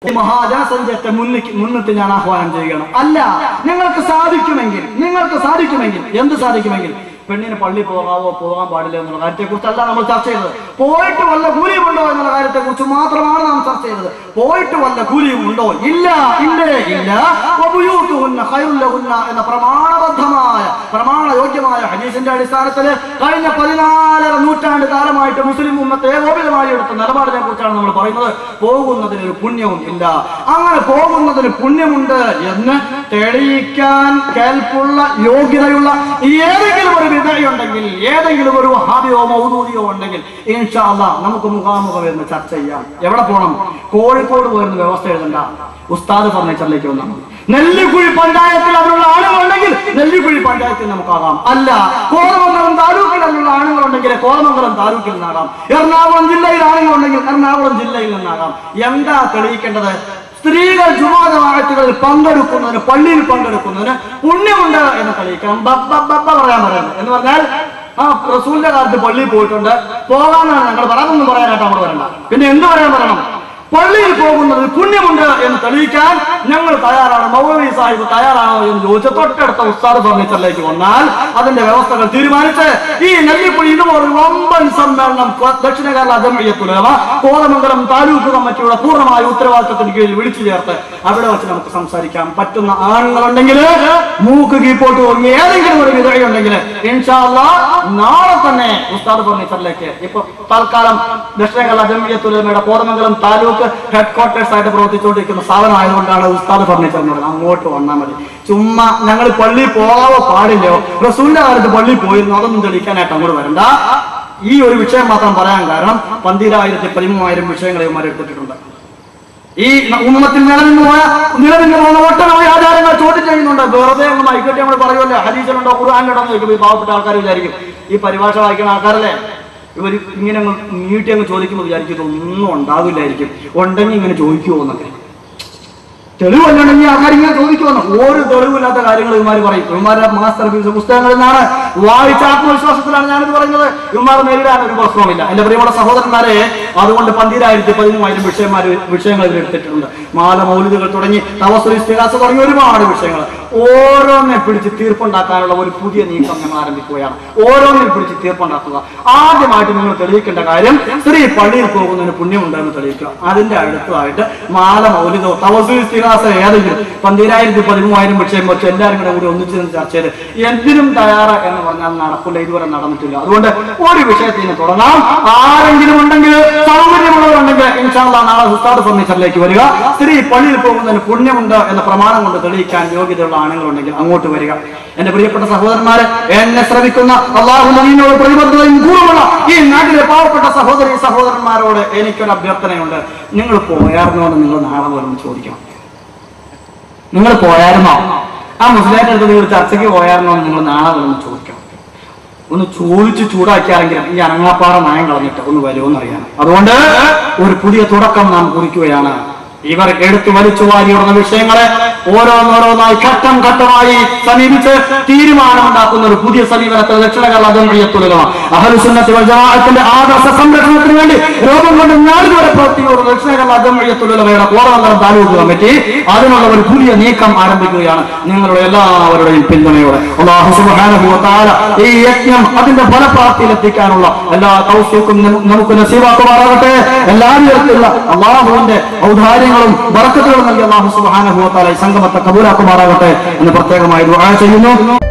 ഈ മഹാജനസഞ്ചയത്തെ മുന്നിക്ക് മുന്നിട്ട് ഞാൻ ആഹ്വാനം ചെയ്യുകയാണ് അല്ല നിങ്ങൾക്ക് സാധിക്കുമെങ്കിൽ നിങ്ങൾക്ക് സാധിക്കുമെങ്കിൽ എന്ത് സാധിക്കുമെങ്കിൽ പെണ്ണിന് പള്ളി പോകാവോ പോകാൻ പാടില്ല എന്നുള്ള കാര്യത്തെ കുറിച്ചല്ല നമ്മൾ ചർച്ച ചെയ്തത് പോയിട്ട് വല്ല കൂലിയും ഉണ്ടോ എന്നുള്ള കാര്യത്തെ കുറിച്ച് മാത്രമാണ് നാം ചർച്ച ചെയ്തത് പോയിട്ട് വല്ല കൂലിയും ഉണ്ടോ ഇല്ല ഇല്ലേ ഇല്ല വബുയൂത്തുഹുന്ന ഖൈറുൽ ലഹുന്ന എന്ന പ്രമാണബദ്ധമായ പ്രമാണയോഗ്യമായ ഹദീസിന്റെ അടിസ്ഥാനത്തിൽ കഴിഞ്ഞ പതിനാലര നൂറ്റാണ്ട് കാലമായിട്ട് മുസ്ലിം ഉമ്മത്തെ ഏകോപിതമായി എടുത്ത നിലപാടിനെ കുറിച്ചാണ് നമ്മൾ പറയുന്നത് പോകുന്നതിന് ഒരു പുണ്യവും ഇല്ല അങ്ങനെ പോകുന്നതിന് പുണ്യമുണ്ട് എന്ന് തെളിയിക്കാൻ കേൾപ്പുള്ള യോഗ്യതയുള്ള ഏതെങ്കിലും ഒരു വിധയുണ്ടെങ്കിൽ ഏതെങ്കിലും ഒരു ഹാബിയോ മൗദൂദിയോ ഉണ്ടെങ്കിൽ ഇൻഷാ അല്ലാ നമുക്ക് മുഖാമുഖം എന്ന് ചർച്ച ചെയ്യാം എവിടെ പോകണം കോഴിക്കോട് പോയിരുന്ന വ്യവസ്ഥ എഴുതണ്ട ഉസ്താദ് ഫർണിച്ചറിലേക്ക് വന്നാൽ മതി നെല്ലിക്കുഴി പഞ്ചായത്തിൽ അതിനുള്ള ആളുകളുണ്ടെങ്കിൽ നെല്ലിക്കുഴി പഞ്ചായത്തിൽ നമുക്കാകാം അല്ല കോതമംഗലം താലൂക്കിൽ അതിനുള്ള ആളുകളുണ്ടെങ്കിൽ കോതമംഗലം താലൂക്കിൽ നിന്നാകാം എറണാകുളം ജില്ലയിൽ ആളുകളുണ്ടെങ്കിൽ എറണാകുളം ജില്ലയിൽ നിന്നാകാം എന്താ തെളിയിക്കേണ്ടത് സ്ത്രീകൾ ജുമാതമാഴത്തുകളിൽ പങ്കെടുക്കുന്നതിന് പള്ളിയിൽ പങ്കെടുക്കുന്നതിന് പുണ്യമുണ്ട് എന്ന് തെളിയിക്കണം ബബ്ബ ബബ്ബ പറയാൻ പറയുന്നത് എന്ന് പറഞ്ഞാൽ ആ റസൂലിന്റെ കാലത്ത് പള്ളിയിൽ പോയിട്ടുണ്ട് പോകാനാണ് ഞങ്ങൾ പറയാനൊന്നും പറയാനായിട്ട് അവിടെ വരണ്ട പിന്നെ എന്ത് പറയാൻ പറയണം പള്ളിയിൽ പോകുന്നത് പുണ്യമുണ്ട് എന്ന് തെളിയിക്കാൻ ഞങ്ങൾ തയ്യാറാണ് മൗലവി സാഹിബ് തയ്യാറാണോ എന്ന് ചോദിച്ച തൊട്ടടുത്ത ഉസ്താദ് ഫർണിച്ചറിലേക്ക് വന്നാൽ അതിന്റെ വ്യവസ്ഥകൾ തീരുമാനിച്ച് ഈ നെല്ലിപ്പുഴി ഇതുപോലൊരു വമ്പൻ സമ്മേളനം കൊ- ദക്ഷിണ കേരള ജമയത്തുലമ കോതമംഗലം താലൂക്ക് കമ്മിറ്റിയുടെ പൂർണ്ണമായ ഉത്തരവാദിത്തത്തിന് കീഴിൽ വിളിച്ചു ചേർത്ത് അവിടെ വെച്ച് നമുക്ക് സംസാരിക്കാം പറ്റുന്ന ആണുങ്ങളുണ്ടെങ്കിൽ മൂക്ക് കീപ്പോട്ട് തുടങ്ങി ഏതെങ്കിലും ഒരു വിധയുണ്ടെങ്കിൽ ഇൻഷാല്ല നാളെ തന്നെ ഉസ്താദ് ഫർണിച്ചറിലേക്ക് ഇപ്പൊ തൽക്കാലം ദക്ഷിണ കേരള ജമയത്തുലമയുടെ കോതമംഗലം താലൂക്ക് ഹെഡ് ക്വാർട്ടേഴ്സ് ആയിട്ട് പ്രവർത്തിച്ചുകൊണ്ടിരിക്കുന്ന സ്ഥാപനമായതുകൊണ്ടാണ് ഉസ്താദ് ഫർണിച്ചർ എന്ന് പറയുന്നത് അങ്ങോട്ട് വന്നാൽ മതി ചുമ്മാ ഞങ്ങൾ പള്ളിയിൽ പോകാവോ പാടില്ലയോ റസൂലിന്റെ കാലത്ത് പള്ളിയിൽ പോയിരുന്നു അതൊന്നും തെളിയിക്കാനായിട്ട് അങ്ങോട്ട് വരണ്ട ഈ ഒരു വിഷയം മാത്രം പറയാൻ കാരണം പന്തിരായിരത്തി പതിമൂവായിരം വിഷയങ്ങൾ ഇവന്മാർ എടുത്തിട്ടുണ്ട് ഈ ഉമ്മത്തിൽ നിലനിന്ന് പോയ നിലനിന്ന് പോകുന്ന ഒട്ടനവധി ആചാരങ്ങൾ ചോദ്യം ചെയ്യുന്നുണ്ട് വെറുതെ അങ്ങ് മൈക്കട്ടെ നമ്മൾ പറയുമല്ലോ ഹദീസിലുണ്ടോ ഖുർആാനിലുണ്ടോ എന്ന് ചോദിക്കുമ്പോൾ ഈ പാവപ്പെട്ട ആൾക്കാർ വിചാരിക്കും ഈ പരിഭാഷ വായിക്കുന്ന ആൾക്കാരല്ലേ ഇവർ ഇങ്ങനെ അങ്ങ് നീട്ടി അങ്ങ് ചോദിക്കുമ്പോൾ വിചാരിക്കും ഇതൊന്നും ഉണ്ടാവില്ലായിരിക്കും ഉണ്ടെങ്കിൽ ഇങ്ങനെ ചോദിക്കുമോ എന്നൊക്കെ തെളിവല്ലെങ്കിൽ ആൾക്കാർ ഇങ്ങനെ ചോദിക്കുമെന്ന് ഒരു തെളിവില്ലാത്ത കാര്യങ്ങൾ ഇവന്മാർ പറയും ഇവന്മാരുടെ മാസ്റ്റർ പീസ് പുസ്തകങ്ങളിൽ നിന്നാണ് വായിച്ച ആത്മവിശ്വാസത്തിലാണ് ഞാനിത് പറയുന്നത് ഇവന്മാർ നേരിടാൻ ഒരു പ്രശ്നവുമില്ല എന്റെ പ്രിയമുള്ള സഹോദരന്മാരെ അതുകൊണ്ട് പന്തിരായിരത്തി പതിമൂവായിരം വിഷയന്മാർ വിഷയങ്ങൾ ഇതിൽ എടുത്തിട്ടുണ്ട് മാല മൗലികകൾ തുടങ്ങി തവസ്വ ഇസ്തിഹാസ തുടങ്ങി ഒരുപാട് വിഷയങ്ങൾ ഓരോന്നെ പിടിച്ച് തീർപ്പുണ്ടാക്കാനുള്ള ഒരു പുതിയ നീക്കം ഞങ്ങൾ ആരംഭിക്കുകയാണ് ഓരോന്നിൽ പിടിച്ച് തീർപ്പുണ്ടാക്കുക ആദ്യമായിട്ട് നിങ്ങൾ തെളിയിക്കേണ്ട കാര്യം സ്ത്രീ പള്ളിയിൽ പോകുന്നതിന് പുണ്യമുണ്ടെന്ന് തെളിയിക്കുക അതിന്റെ അടുത്തതായിട്ട് മാല മൗലികോ തവസ്വ ഇസ്തിഹാസ ഏതെങ്കിലും പന്തിരായിരത്തി പതിമൂവായിരം വിഷയം വെച്ച് എല്ലാവരും കൂടെ കൂടി ഒന്നിച്ച് നിന്ന് ചർച്ച ചെയ്ത് എന്തിനും തയ്യാറ് എന്ന് പറഞ്ഞാൽ നടക്കില്ല ഇതുവരെ നടന്നിട്ടില്ല അതുകൊണ്ട് ഒരു വിഷയത്തിൽ നിന്ന് തുടങ്ങാം ആരെങ്കിലും ഉണ്ടെങ്കിൽ സൗകര്യമുള്ളവരുണ്ടെങ്കിൽ ഇൻഷാല്ല നാളെ ഉസ്താദ് ഫർണിച്ചറിലേക്ക് വരിക സ്ത്രീ പള്ളിയിൽ പോകുന്നതിന് പുണ്യമുണ്ട് എന്ന പ്രമാണം കൊണ്ട് തെളിയിക്കാൻ യോഗ്യതയുള്ള ആണുങ്ങളുണ്ടെങ്കിൽ അങ്ങോട്ട് വരിക എന്റെ പ്രിയപ്പെട്ട സഹോദരന്മാരെ എന്നെ ശ്രമിക്കുന്ന അള്ളാഹു നബീനോട് പ്രതിബദ്ധതയും കൂറുമുള്ള ഈ നാട്ടിലെ പാവപ്പെട്ട സഹോദരി സഹോദരന്മാരോട് എനിക്കൊരു അഭ്യർത്ഥനയുണ്ട് നിങ്ങൾ പോയായിരുന്നോ എന്ന് നിങ്ങൾ നാളെ വരുമ്പോൾ ചോദിക്കണം നിങ്ങൾ പോയായിരുന്നോ ആ മുസ്ലിം അടുത്ത് നിങ്ങൾ ചർച്ചയ്ക്ക് പോയായിരുന്നോ എന്ന് നിങ്ങൾ നാളെ വരുമ്പോൾ ചോദിക്കണം ഒന്ന് ചോദിച്ച് ചൂടാക്കിയാലെങ്കിലും ഈ അനങ്ങാപ്പാറ നയം കളഞ്ഞിട്ട് ഒന്ന് വരുമെന്ന് അറിയാം അതുകൊണ്ട് ഒരു പുതിയ തുടക്കം നാം കുറിക്കുകയാണ് ഇവർ എടുത്തു വലിച്ചു വാരിയിടുന്ന വിഷയങ്ങളെ ഓരോന്നോരോന്നായി ഘട്ടം ഘട്ടമായി സമീപിച്ച് തീരുമാനമുണ്ടാക്കുന്ന ഒരു പുതിയ സമീപനത്തിൽ ദക്ഷിണ കേരള ജമയത്തുലക അഹലുസുന്നത്തി ജമാഅത്തിന്റെ ആദർശ സംരക്ഷണത്തിന് വേണ്ടി രോഗം കൊണ്ട് നാളുവരെ പ്രവർത്തിക്കുന്ന ദക്ഷിണ കേരള ജമയത്തുലകയുടെ കോറമംഗലം താലൂക്ക് കമ്മിറ്റി അതിനുള്ള ഒരു പുതിയ നീക്കം ആരംഭിക്കുകയാണ് നിങ്ങളുടെ എല്ലാവരുടെയും പിന്തുണയോടെ അള്ളാഹു സുബ്ഹാനഹു വ തആല ഈ യജ്ഞം അതിന്റെ ഫലപ്രാപ്തിയിലെത്തിക്കാനുള്ള എല്ലാ തൗഫീഖും നമു- നമുക്ക് നസീബാക്കുമാറാകട്ടെ എല്ലാ വിധത്തിലുള്ള അള്ളാഹുവിന്റെ ഔദാര്യങ്ങളും ബറക്കത്തുകളും നൽകി അള്ളാഹു സുബ്ഹാനഹു വ തആല ഈ സംഗമത്തെ കബൂലാക്കുമാറാകട്ടെ എന്ന് പ്രത്യേകമായി ദുആ ചെയ്യുന്നു